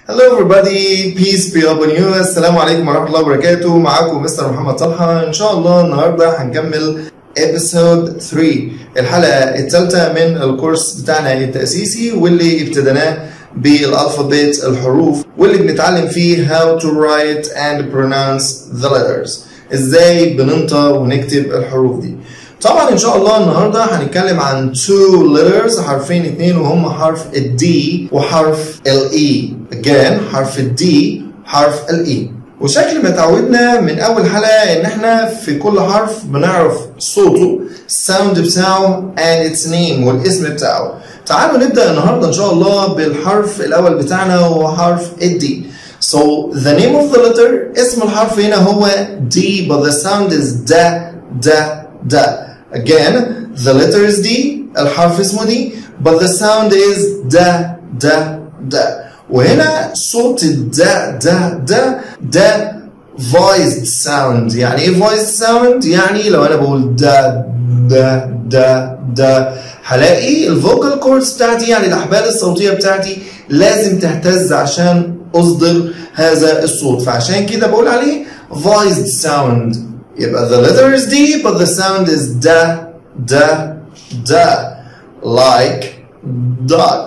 Hello everybody, peace be upon you. السلام عليكم ورحمة الله وبركاته. معاكم مستر محمد طلحة. إن شاء الله النهاردة هنكمل episode 3 الحلقة الثالثة من الكورس بتاعنا التأسيسي واللي ابتديناه بالألفابيت الحروف واللي بنتعلم فيه how to write and pronounce the letters. إزاي بننطق ونكتب الحروف دي. طبعا ان شاء الله النهارده هنتكلم عن two letters حرفين اتنين وهم حرف ال D وحرف ال E again حرف ال D حرف ال E وشكل ما اتعودنا من اول حلقه ان احنا في كل حرف بنعرف صوته الساوند بتاعه and its name والاسم بتاعه تعالوا نبدا النهارده ان شاء الله بالحرف الاول بتاعنا وهو حرف ال D So the name of the letter اسم الحرف هنا هو D but the sound is da da da Again, the letter is D, الحرف اسمه D, but the sound is da da da. وهنا صوت الدا دا دا دا voiced sound يعني ايه voiced sound؟ يعني لو انا بقول دا دا دا دا هلاقي الفوكال كوردز بتاعتي يعني الاحبال الصوتيه بتاعتي لازم تهتز عشان اصدر هذا الصوت فعشان كده بقول عليه voiced sound يبقى the letter is D but the sound is da da da like dog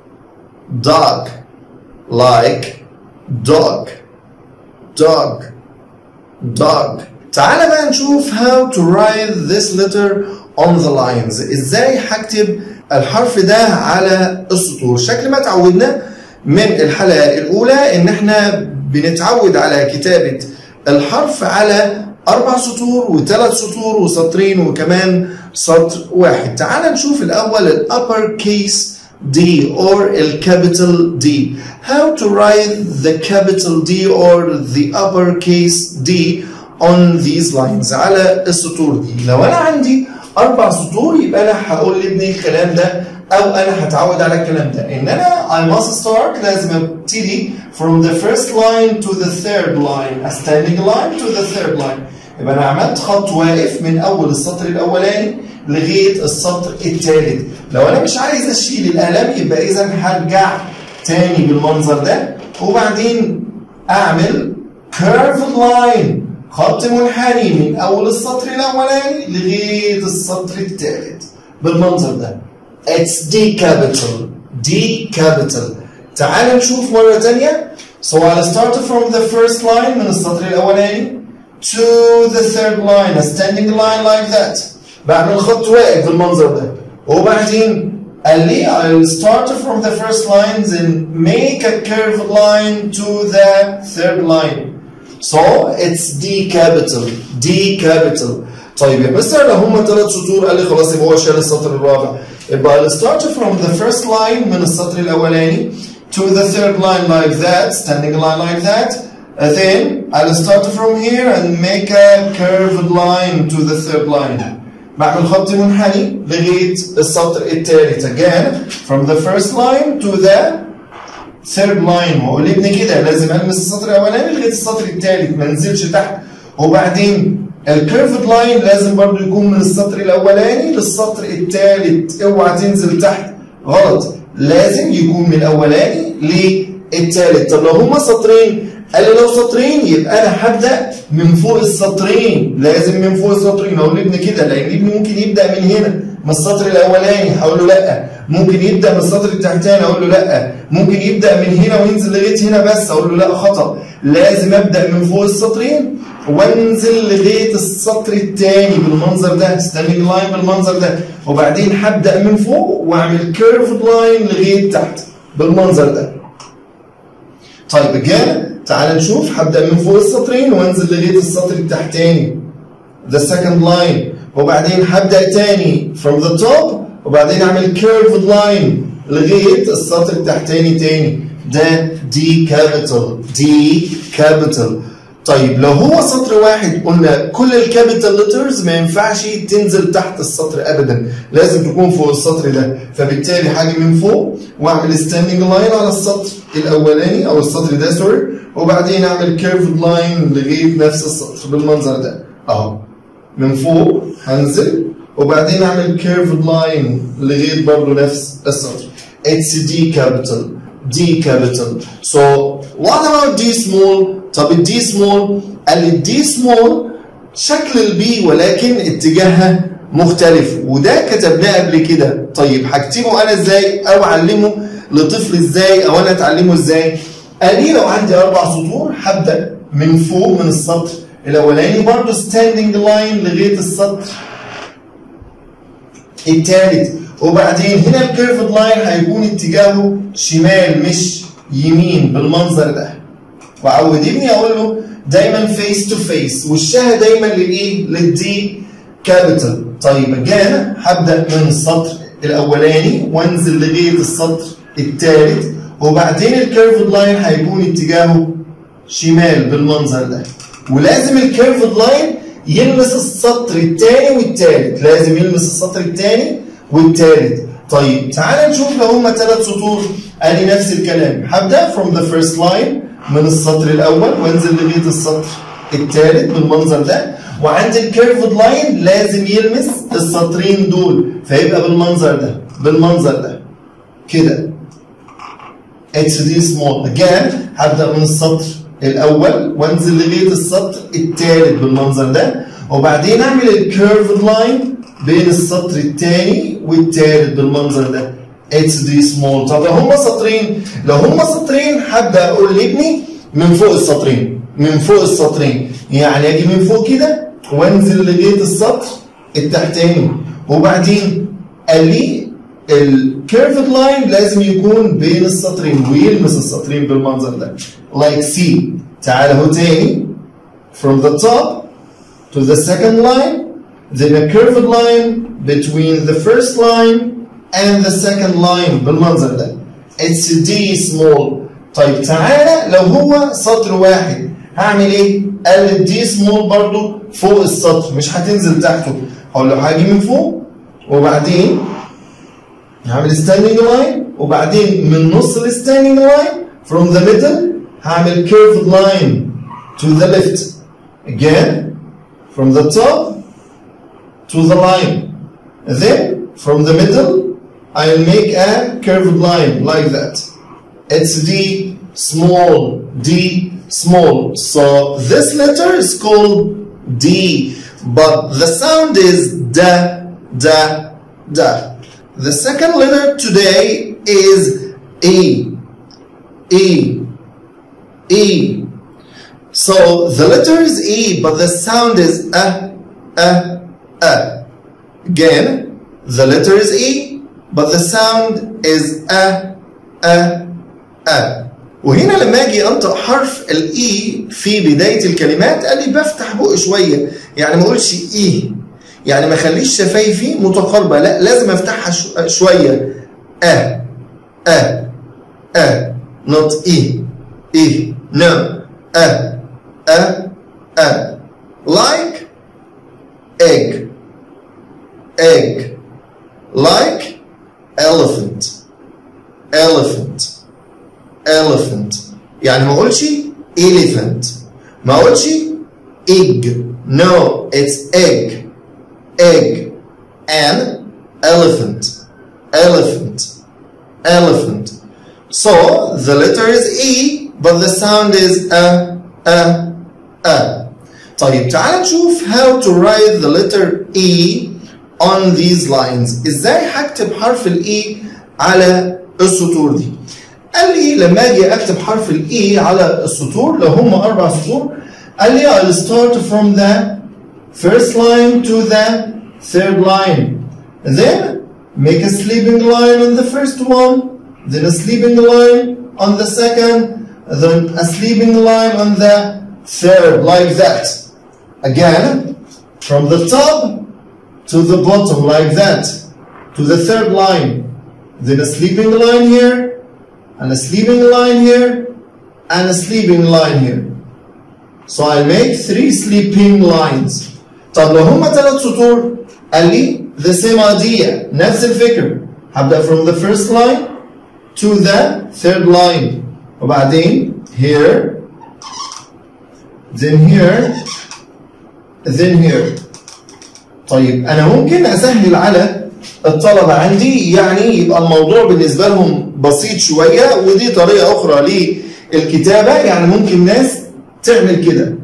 dog like dog dog dog تعال بقى نشوف how to write this letter on the lines ازاي هكتب الحرف ده على السطور شكل ما اتعودنا من الحلقة الأولى إن احنا بنتعود على كتابة الحرف على أربع سطور وثلاث سطور وسطرين وكمان سطر واحد تعال نشوف الأول ال upper case D or ال capital D how to write the capital D or the upper case D on these lines على السطور دي لو أنا عندي أربع سطور يبقى أنا هقول لابني الكلام ده أو أنا هتعود على الكلام ده إن أنا I must start لازم أبتدي from the first line to the third line a standing line to the third line يبقى انا عملت خط واقف من اول السطر الاولاني لغايه السطر الثالث لو انا مش عايز اشيل القلم يبقى اذا هرجع تاني بالمنظر ده وبعدين اعمل curved line خط منحني من اول السطر الاولاني لغايه السطر الثالث بالمنظر ده It's D capital D capital تعال نشوف مره ثانيه So I'll start from the first line من السطر الاولاني to the third line a standing line like that بعمل خط واقف بالمنظر ده وبعدين قال لي I'll start from the first lines and make a curved line to the third line so it's D capital D capital طيب يا مستر لو هم ثلاث سطور قال لي خلاص يبقى هو شال السطر الرابع يبقى I'll start from the first line من السطر الاولاني to the third line like that standing line like that And then I'll start from here and make a curved line to the third line. بعمل خط منحني لغاية السطر الثالث again from the first line to the third line وأقول لابني كده لازم ألمس السطر الأولاني لغاية السطر الثالث ما انزلش تحت وبعدين الكيرفد لاين لازم برضو يكون من السطر الأولاني للسطر الثالث اوعى تنزل تحت غلط لازم يكون من الأولاني للثالث طب لو هما سطرين قال لي لو سطرين يبقى انا هبدا من فوق السطرين لازم من فوق السطرين اقول لابني كده لان ابني ممكن يبدا من هنا من السطر الاولاني هقول له لا ممكن يبدا من السطر التحتاني اقول له لا ممكن يبدا من هنا وينزل لغايه هنا بس اقول له لا خطا لازم ابدا من فوق السطرين وانزل لغايه السطر الثاني بالمنظر ده ستاندنج لاين بالمنظر ده وبعدين هبدا من فوق واعمل كيرفد لاين لغايه تحت بالمنظر ده طيب again تعال نشوف هبدا من فوق السطرين وانزل لغايه السطر التحتاني the second line وبعدين هبدا تاني from the top وبعدين اعمل curved line لغايه السطر التحتاني تاني ده D capital D capital طيب لو هو سطر واحد قلنا كل الكابيتال ليترز ما ينفعش تنزل تحت السطر ابدا لازم تكون فوق السطر ده فبالتالي هاجي من فوق واعمل ستاندنج لاين على السطر الاولاني او السطر ده سوري وبعدين اعمل كيرفد لاين لغايه نفس السطر بالمنظر ده اهو من فوق هنزل وبعدين اعمل كيرفد لاين لغايه برضه نفس السطر اتس دي كابيتال D capital so what about D small طب ال D small قال لي D small شكل البي ولكن اتجاهها مختلف وده كتبناه قبل كده طيب هكتبه انا ازاي او اعلمه لطفل ازاي او انا اتعلمه ازاي قال لي لو عندي اربع سطور هبدا من فوق من السطر الاولاني برضه ستاندنج لاين لغايه السطر الثالث وبعدين هنا الكيرفد لاين هيكون اتجاهه شمال مش يمين بالمنظر ده وعود ابني اقول له دايما فيس تو فيس وشها دايما للايه؟ للدي كابيتال طيب اجانا هبدا من السطر الاولاني وانزل لغايه السطر الثالث وبعدين الكيرفد لاين هيكون اتجاهه شمال بالمنظر ده ولازم الكيرفد لاين يلمس السطر الثاني والثالث لازم يلمس السطر الثاني والثالث طيب تعال نشوف لو هما ثلاث سطور ادي نفس الكلام هبدا from the first line من السطر الاول وانزل لغايه السطر الثالث بالمنظر ده وعند الكيرفد لاين لازم يلمس السطرين دول فيبقى بالمنظر ده بالمنظر ده كده اتس دي سمول again هبدا من السطر الاول وانزل لغايه السطر الثالث بالمنظر ده وبعدين اعمل الكيرفد لاين بين السطر الثاني والثالث بالمنظر ده اتس دي سمول طب لو هما سطرين لو هما سطرين هبدا اقول لابني من فوق السطرين من فوق السطرين يعني اجي من فوق كده وانزل لغايه السطر التحتاني وبعدين قال لي الكيرفد لاين لازم يكون بين السطرين ويلمس السطرين بالمنظر ده like C تعال اهو تاني from the top to the second line then a curved line between the first line and the second line بالمنظر ده it's D small طيب تعالى لو هو سطر واحد هعمل ايه؟ قال لي دي سمول برضو فوق السطر مش هتنزل تحته هقول له هاجي من فوق وبعدين هعمل ستاندنج لاين وبعدين من نص الستاندنج لاين from the middle هعمل curved line to the left again from the top to the line then from the middle I'll make a curved line like that it's D small D small so this letter is called D but the sound is da da da the second letter today is E E E so the letter is E but the sound is a a a again the letter is E but the sound is a a a وهنا لما اجي انطق حرف الاي في بدايه الكلمات قال لي بفتح بقي شويه يعني ما اقولش اي يعني ما اخليش شفايفي متقاربه لا لازم افتحها شو- شويه ا ا ا not اي اي no ا ا ا like egg egg like elephant elephant elephant يعني ما اقولش elephant ما اقولش egg no it's egg egg and elephant elephant elephant so the letter is e but the sound is a a a طيب تعال نشوف how to write the letter e on these lines ازاي هكتب حرف الاي على السطور دي قال لي لما اجي اكتب حرف الاي على السطور لو هم اربع سطور قال لي I'll start from the first line to the third line then make a sleeping line on the first one then a sleeping line on the second then a sleeping line on the third like that again from the top to the bottom like that to the third line then a sleeping line here and a sleeping line here and a sleeping line here so I make three sleeping lines طب لو هما ثلاث سطور قال لي the same idea نفس الفكرة هبدأ from the first line to the third line وبعدين here then here then here طيب انا ممكن اسهل على الطلبة عندي يعني يبقى الموضوع بالنسبة لهم بسيط شوية ودي طريقة أخرى للكتابة يعني ممكن ناس تعمل كده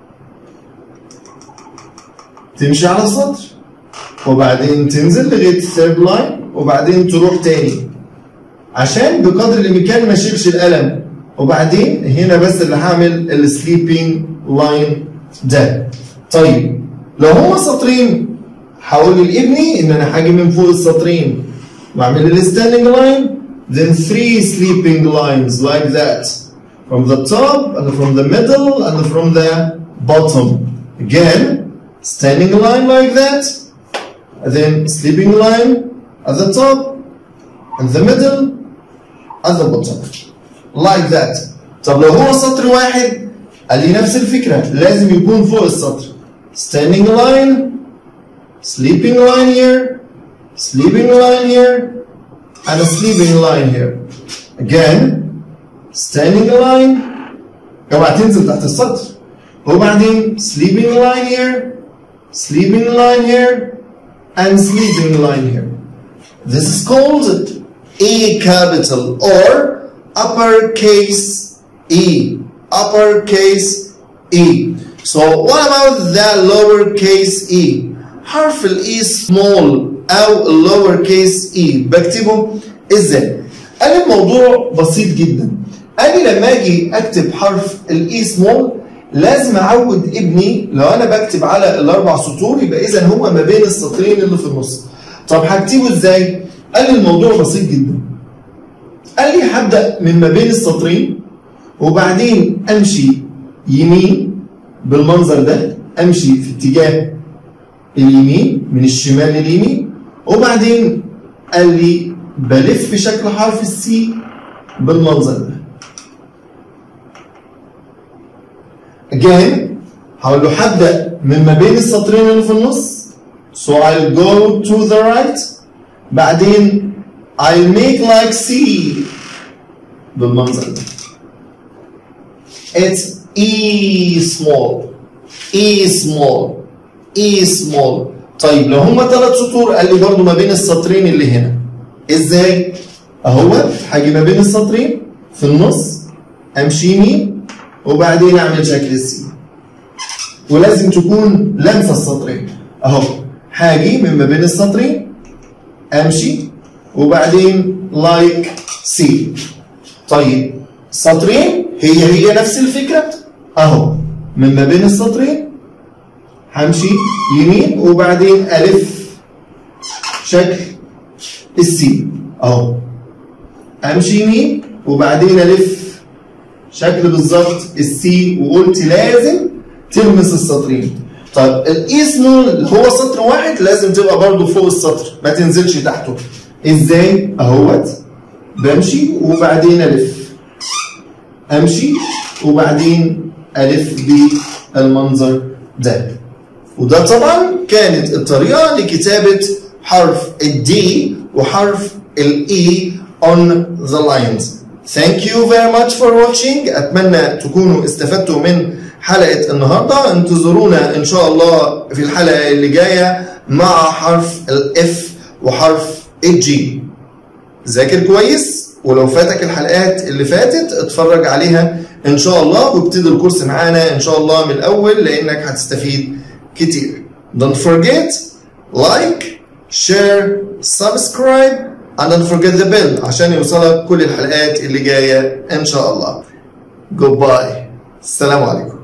تمشي على السطر وبعدين تنزل لغاية الثيرد لاين وبعدين تروح تاني عشان بقدر الإمكان ما اشيلش القلم وبعدين هنا بس اللي هعمل السليبنج لاين ده طيب لو هما سطرين هقول لابني ان انا هاجي من فوق السطرين واعمل الستاندنج لاين then three sleeping lines like that from the top and from the middle and from the bottom again standing line like that then sleeping line at the top and the middle at the bottom like that طب لو هو سطر واحد قال لي نفس الفكرة لازم يكون فوق السطر standing line sleeping line here sleeping line here and a sleeping line here again standing line اوعى تنزل تحت السطر وبعدين sleeping line here sleeping line here and sleeping line here this is called A capital or uppercase E uppercase E so what about the lowercase e حرف الاي small او lowercase e بكتبه ازاي قال الموضوع بسيط جدا قال لي لما اجي اكتب حرف الاي small لازم اعود ابني لو انا بكتب على الاربع سطور يبقى اذا هو ما بين السطرين اللي في النص طب هكتبه ازاي قال لي الموضوع بسيط جدا قال لي هبدا من ما بين السطرين وبعدين امشي يمين بالمنظر ده امشي في اتجاه اليمين من الشمال لليمين وبعدين قال لي بلف شكل حرف السي بالمنظر ده again هقول له هبدا من ما بين السطرين اللي في النص so I'll go to the right بعدين I'll make like C بالمنظر ده it's E small E small E small طيب لو هما ثلاث سطور قال لي برضو ما بين السطرين اللي هنا ازاي؟ اهوت هاجي ما بين السطرين في النص امشي يمين وبعدين اعمل شكل السي ولازم تكون لمسه السطرين اهو هاجي من ما بين السطرين امشي وبعدين لايك سي طيب سطرين هي هي نفس الفكره اهو من ما بين السطرين همشي يمين وبعدين الف شكل السي اهو امشي يمين وبعدين الف شكل بالظبط السي وقلت لازم تلمس السطرين طيب الاي سمول هو سطر واحد لازم تبقى برضه فوق السطر ما تنزلش تحته ازاي اهوت بمشي وبعدين الف امشي وبعدين الف بالمنظر ده وده طبعا كانت الطريقه لكتابه حرف الدي وحرف الاي on the lines thank you very much for watching اتمنى تكونوا استفدتوا من حلقه النهارده انتظرونا ان شاء الله في الحلقه اللي جايه مع حرف الاف وحرف الجي ذاكر كويس ولو فاتك الحلقات اللي فاتت اتفرج عليها ان شاء الله وابتدي الكورس معانا ان شاء الله من الاول لانك هتستفيد كتير don't forget like share subscribe and don't forget the bell عشان يوصلك كل الحلقات اللي جايه ان شاء الله goodbye السلام عليكم